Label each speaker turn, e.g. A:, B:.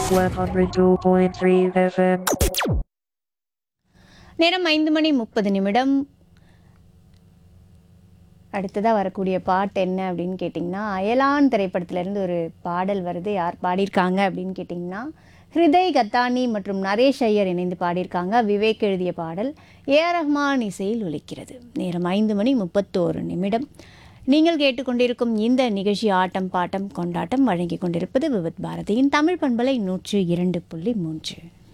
A: 102.3 FM.
B: நேரம் ஐந்து மணி முப்பது நிமிடம் அடுத்ததாக வரக்கூடிய பாட்டு என்ன அப்படின்னு கேட்டிங்கன்னா அயலான் திரைப்படத்திலேருந்து ஒரு பாடல் வருது யார் பாடியிருக்காங்க அப்படின்னு கேட்டிங்கன்னா ஹிருதய் கத்தானி மற்றும் நரேஷ் ஐயர் இணைந்து பாடியிருக்காங்க விவேக் எழுதிய பாடல் ஏஆர் ரஹ்மான் இசையில் ஒலிக்கிறது நேரம் ஐந்து மணி முப்பத்தோரு நிமிடம் நீங்கள் கேட்டுக்கொண்டிருக்கும் இந்த நிகழ்ச்சி ஆட்டம் பாட்டம் கொண்டாட்டம் வழங்கி கொண்டிருப்பது விவித் பாரதியின் தமிழ் பண்பலை நூற்று இரண்டு புள்ளி மூன்று